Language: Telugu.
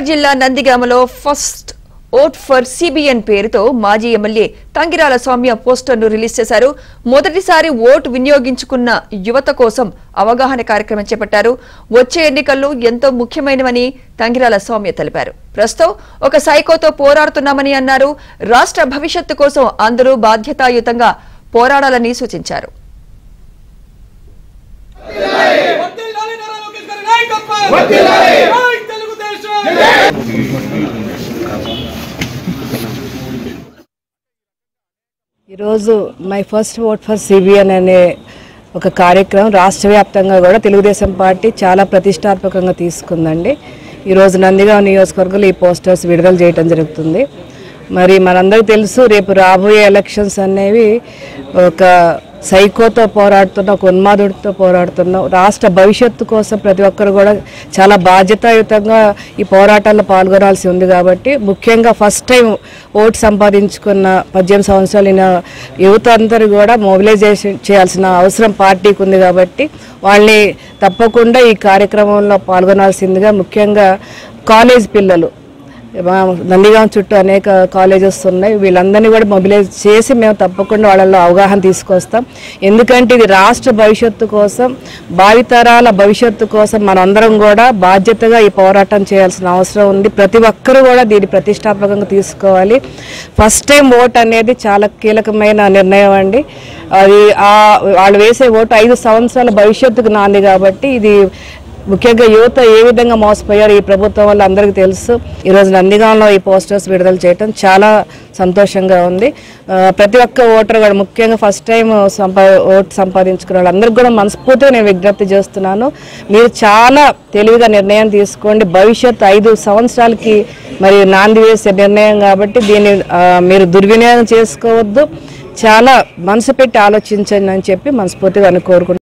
ఎన్టీఆర్ జిల్లా నందిగామలో ఫస్ట్ ఓట్ ఫర్ సిబిఎన్ పేరుతో మాజీ ఎమ్మెల్యే తంగిరాల సౌమ్య పోస్టర్ను రిలీజ్ చేశారు మొదటిసారి ఓటు వినియోగించుకున్న యువత కోసం అవగాహన కార్యక్రమం చేపట్టారు వచ్చే ఎన్నికల్లో ఎంతో ముఖ్యమైనవని తంగిరాల సౌమ్య తెలిపారు ప్రస్తుతం ఒక సైకోతో పోరాడుతున్నామని అన్నారు రాష్ట్ర భవిష్యత్తు కోసం అందరూ బాధ్యతాయుతంగా పోరాడాలని సూచించారు వర్ధిల్లాలి నారా లోకేష్ గారి నాయకత్వం జై తెలుగుదేశం ఈరోజు my first vote for CBN అనే ఒక కార్యక్రమం రాష్ట్ర వ్యాప్తంగా కూడా తెలుగుదేశం పార్టీ చాలా ప్రతిష్టాత్మకంగా తీసుకుందండి ఈరోజు నందిగాం నియోజకవర్గంలో ఈ పోస్టర్స్ విడుదల చేయడం జరుగుతుంది మరి మనందరికీ తెలుసు రేపు రాబోయే ఎలక్షన్స్ అనేవి ఒక సైకోతో పోరాడుతున్న ఒక ఉన్మాదుడితో పోరాడుతున్న రాష్ట్ర భవిష్యత్తు కోసం ప్రతి ఒక్కరు కూడా చాలా బాధ్యతాయుతంగా ఈ పోరాటాల్లో పాల్గొనాల్సి ఉంది కాబట్టి ముఖ్యంగా ఫస్ట్ టైం ఓటు సంపాదించుకున్న పద్దెనిమిది సంవత్సరాలైన యువత అందరూ కూడా మొబిలైజేషన్ చేయాల్సిన అవసరం పార్టీకి ఉంది కాబట్టి వాళ్ళని తప్పకుండా ఈ కార్యక్రమంలో పాల్గొనాల్సిందిగా ముఖ్యంగా కాలేజ్ పిల్లలు మా నందిగాం చుట్టూ అనేక కాలేజెస్ ఉన్నాయి వీళ్ళందరినీ కూడా మొబిలైజ్ చేసి మేము తప్పకుండా వాళ్ళలో అవగాహన తీసుకొస్తాం ఎందుకంటే ఇది రాష్ట్ర భవిష్యత్తు కోసం భావితరాల భవిష్యత్తు కోసం మనందరం కూడా బాధ్యతగా ఈ పోరాటం చేయాల్సిన అవసరం ఉంది ప్రతి ఒక్కరూ కూడా దీన్ని ప్రతిష్టాత్మకంగా తీసుకోవాలి ఫస్ట్ టైం ఓట్ అనేది చాలా కీలకమైన నిర్ణయం అండి అది ఆ వాళ్ళు వేసే ఓటు ఐదు సంవత్సరాల భవిష్యత్తుకు నాంది కాబట్టి ఇది ముఖ్యంగా యువత ఏ విధంగా మోసపోయారు ఈ ప్రభుత్వం వల్ల అందరికీ తెలుసు ఈరోజు నందిగాంలో ఈ పోస్టర్స్ విడుదల చేయడం చాలా సంతోషంగా ఉంది ఆ, ప్రతి ఒక్క ఓటర్ కూడా ముఖ్యంగా ఫస్ట్ టైం సంపా ఓటు సంపాదించుకున్న వాళ్ళందరికీ కూడా మనస్ఫూర్తిగా నేను విజ్ఞప్తి చేస్తున్నాను మీరు చాలా తెలివిగా నిర్ణయం తీసుకోండి భవిష్యత్ ఐదు సంవత్సరాలకి మరి నాంది వేసే నిర్ణయం కాబట్టి దీన్ని ఆ, మీరు దుర్వినియోగం చేసుకోవద్దు చాలా మనసు పెట్టి ఆలోచించండి అని చెప్పి మనస్ఫూర్తిగా అని కోరుకుంటున్నాను